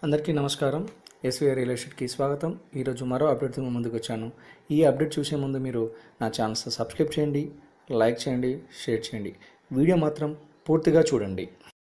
అందరికీ నమస్కారం SVR real ఎస్టేట్కి స్వాగతం ఈరోజు మరో అప్డేట్తో మీ ముందుకు వచ్చాను ఈ అప్డేట్ చూసే ముందు మీరు నా ఛానల్స్ సబ్స్క్రైబ్ చేయండి లైక్ చేయండి షేర్ చేయండి వీడియో మాత్రం పూర్తిగా చూడండి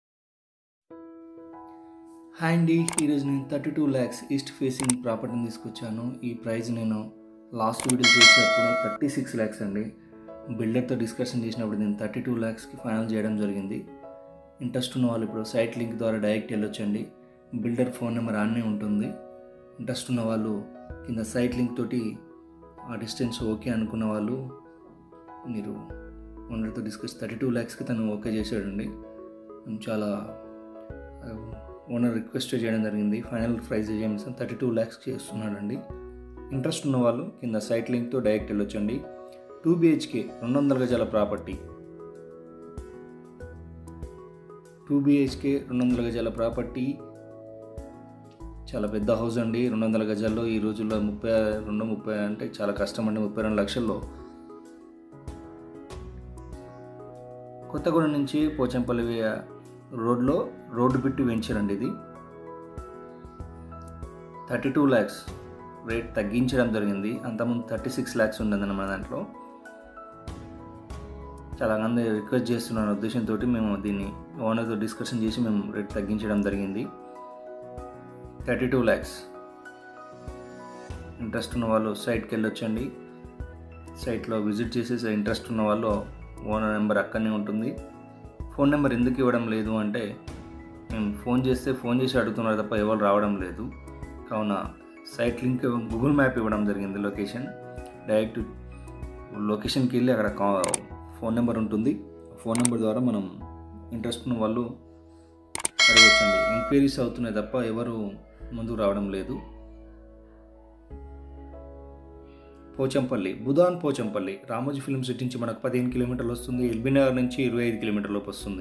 హాయ్ అండి ఈరోజు నేను thirty two lakhs east facing ప్రాపర్టీని తీసుకొచ్చాను ఈ ప్రైస్ నేను లాస్ట్ వీడియో చేసినప్పుడు థర్టీ సిక్స్ ల్యాక్స్ అండి బిల్డర్తో డిస్కషన్ చేసినప్పుడు నేను థర్టీ టూ ల్యాక్స్కి ఫైనల్ చేయడం జరిగింది ఇంట్రెస్ట్ ఉన్న వాళ్ళు ఇప్పుడు సైట్ లింక్ ద్వారా డైరెక్ట్ వెళ్ళొచ్చండి బిల్డర్ ఫోన్ నెంబర్ ఆన్నే ఉంటుంది ఇంట్రెస్ట్ ఉన్న వాళ్ళు కింద సైట్ లింక్ తోటి ఆ డిస్టెన్స్ ఓకే అనుకున్న వాళ్ళు మీరు ఓనర్తో డిస్కస్ థర్టీ టూ ల్యాక్స్కి తను ఓకే చేశాడండి మేము చాలా ఓనర్ రిక్వెస్ట్ చేయడం జరిగింది ఫైనల్ ప్రైస్ జేమ్సన్ థర్టీ టూ ల్యాక్స్ చేస్తున్నాడండి ఇంట్రెస్ట్ ఉన్న వాళ్ళు కింద సైట్ లింక్తో డైరెక్ట్ వెళ్ళొచ్చండి టూ బిహెచ్కే రెండు వందల గజాల ప్రాపర్టీ టూ బిహెచ్కే రెండు వందల గజాల ప్రాపర్టీ చాలా పెద్ద హౌస్ అండి రెండు వందల గజాల్లో ఈ రోజుల్లో ముప్పై రెండు ముప్పై అంటే చాలా కష్టం అండి ముప్పై రెండు లక్షల్లో కొత్తగూడెం నుంచి పోచంపల్లి వే- రోడ్లో రోడ్డు బిట్టు వెంచర్ అండి ఇది థర్టీ టూ ల్యాక్స్ రేట్ తగ్గించడం జరిగింది అంతకుముందు థర్టీ సిక్స్ ల్యాక్స్ ఉండేది మన దాంట్లో చాలా మంది రిక్వెస్ట్ చేస్తున్న ఉద్దేశంతో మేము దీన్ని ఓనర్తో డిస్కషన్ చేసి మేము రేట్ తగ్గించడం జరిగింది థర్టీ టూ ల్యాక్స్ ఇంట్రెస్ట్ ఉన్న వాళ్ళు సైట్కి వెళ్ళొచ్చండి సైట్లో విజిట్ చేసేసి ఇంట్రెస్ట్ ఉన్న వాళ్ళు ఓనర్ నెంబర్ అక్కడనే ఉంటుంది ఫోన్ నెంబర్ ఎందుకు ఇవ్వడం లేదు అంటే మేము ఫోన్ చేస్తే ఫోన్ చేసి అడుగుతున్నారు తప్ప ఎవరు రావడం లేదు కావున సైట్ లింక్ గూగుల్ మ్యాప్ ఇవ్వడం జరిగింది లొకేషన్ డైరెక్ట్ లొకేషన్కి వెళ్ళి అక్కడ కా- ఫోన్ నెంబర్ ఉంటుంది ఫోన్ నెంబర్ ద్వారా మనం ఇంట్రెస్ట్ ఉన్న వాళ్ళు అడగచ్చండి ఎంక్వైరీస్ అవుతున్నాయి తప్ప ఎవరు ముందుకు రావడం లేదు పోచంపల్లి బుధాన్ పోచంపల్లి రామోజీ ఫిల్మ్ సిటీ నుంచి మనకు పదిహేను కిలోమీటర్లు వస్తుంది ఎల్బీ నగర్ నుంచి ఇరవై ఐదు కిలోమీటర్లోపు వస్తుంది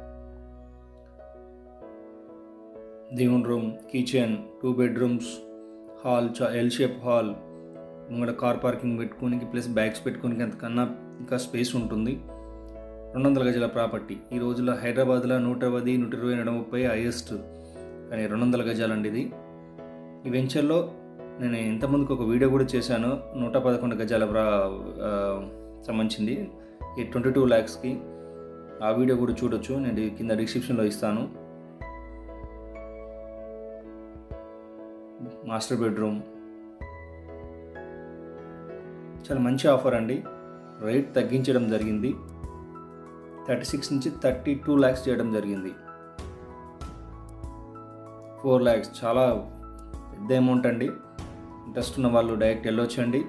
దేవుని room kitchen two bedrooms hall చా ఎల్ షేప్ హాల్ ముంగడ కార్ పార్కింగ్ పెట్టుకోనికి ప్లస్ బ్యాగ్స్ పెట్టుకోనికి అంతకన్నా ఇంకా స్పేస్ ఉంటుంది రెండు వందల గజాల ప్రాపర్టీ ఈ రోజుల్లో హైదరాబాద్లో నూట పది నూట ఇరవై నూట ముప్పై హైయెస్ట్ కానీ రెండు వందల గజాలండి ఇది ఈ వెంచర్లో నేను ఇంతకుముందుకు ఒక వీడియో కూడా చేశాను నూట పదకొండు గజాల ప్రా ఆ, సంబంధించింది ఈ ట్వంటీ టూ ల్యాక్స్కి ఆ వీడియో కూడా చూడొచ్చు నేను ఈ కింద డిస్క్రిప్షన్లో ఇస్తాను మాస్టర్ బెడ్రూమ్ చాలా మంచి ఆఫర్ అండి రేట్ తగ్గించడం జరిగింది థర్టీ సిక్స్ నుంచి థర్టీ టూ ల్యాక్స్ చేయడం జరిగింది ఫోర్ ల్యాక్స్ చాలా పెద్ద అమౌంట్ అండి ఇంట్రెస్ట్ ఉన్న వాళ్ళు డైరెక్ట్ వెళ్ళొచ్చండి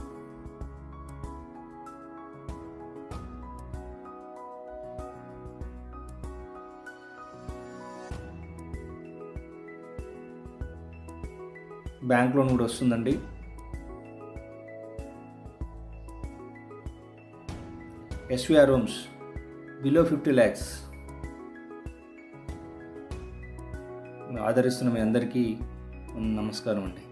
బ్యాంక్ లోన్ కూడా వస్తుందండి SVR rooms below fifty lakhs ఆదరిస్తున్న మీ అందరికీ నమస్కారం అండి